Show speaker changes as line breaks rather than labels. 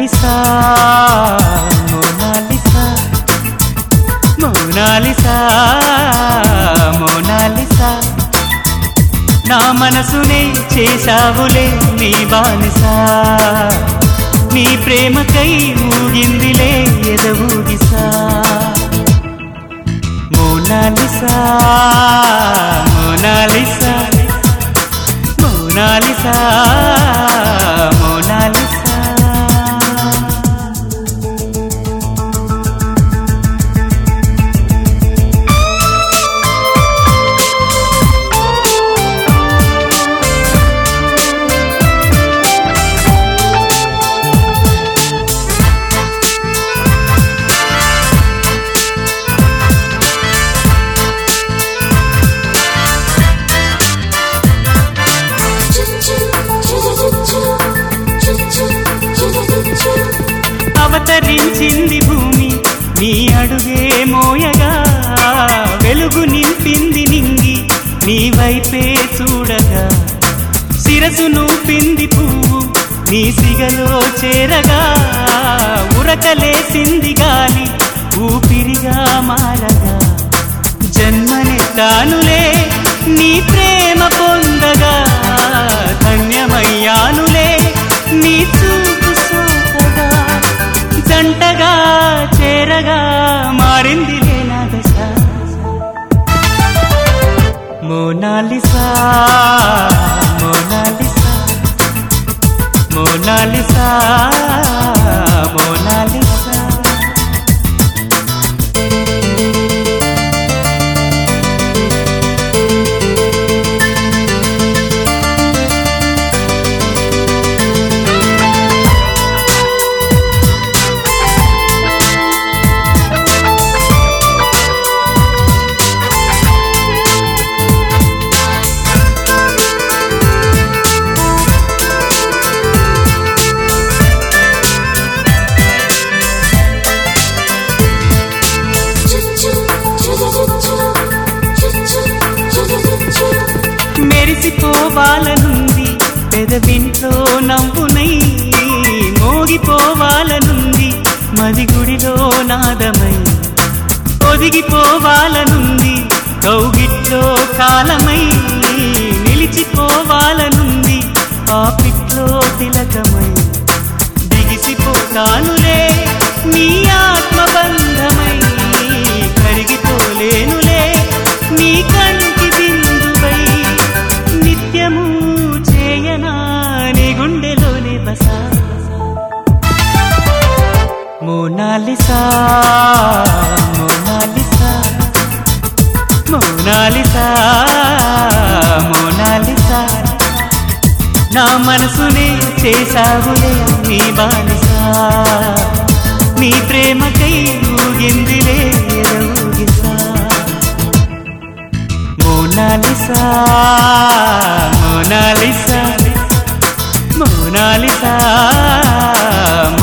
Mona Lisa Mona Lisa Mona Lisa Mona Lisa నా మనసునే చేశావులే నీ బానిసా నీ ప్రేమకై ఊగిందిలే ఎదవూగిసా మోనాలిసా మోనాలిసా మోనాలిసా మోనాలిసా అవతరించింది భూమి నీ అడుగే మోయగా వెలుగు నింపింది నింగి నీ వైపే చూడగా శిరసు నూపింది పువ్వు నీ సిగలో చేరగా ఉరకలేసింది గాలి ఊపిరిగా మారగా జన్మనెత్తానులే నీ ప్రేమ పొందగా ధన్యమయ్యానులే నీ చూపు సోకగా జంటగా చేరగా మారిందిలే నా దశ మోనాలిసా మోనాలిసా మోనాలిసా మోనాలిసా మెరిసిపోవాలనుంది పెదవింట్లో నవ్వునై మోగిపోవాలనుంది మది గుడిలో నాదమై ఒదిగిపోవాలనుంది కౌగిట్లో కాలమై నిలిచిపోవాలనుంది పాపిట్లో తిలకమై దిగిసిపోతానులే నీ ఆత్మబంధమై కరిగిపోలేనులే నీ కంటి బిందువై నిత్యము చేయనా నీ గుండెలోనే బస మోనాలిసా మోనాలిసా మోనాలిసా మోనాలిసా నా మనసునే చేసావులే నీ బానిసా నీ ప్రేమకై ఊగిందిలే ఊగిసా మోనాలిసా మోనాలిసా మోనాలిసా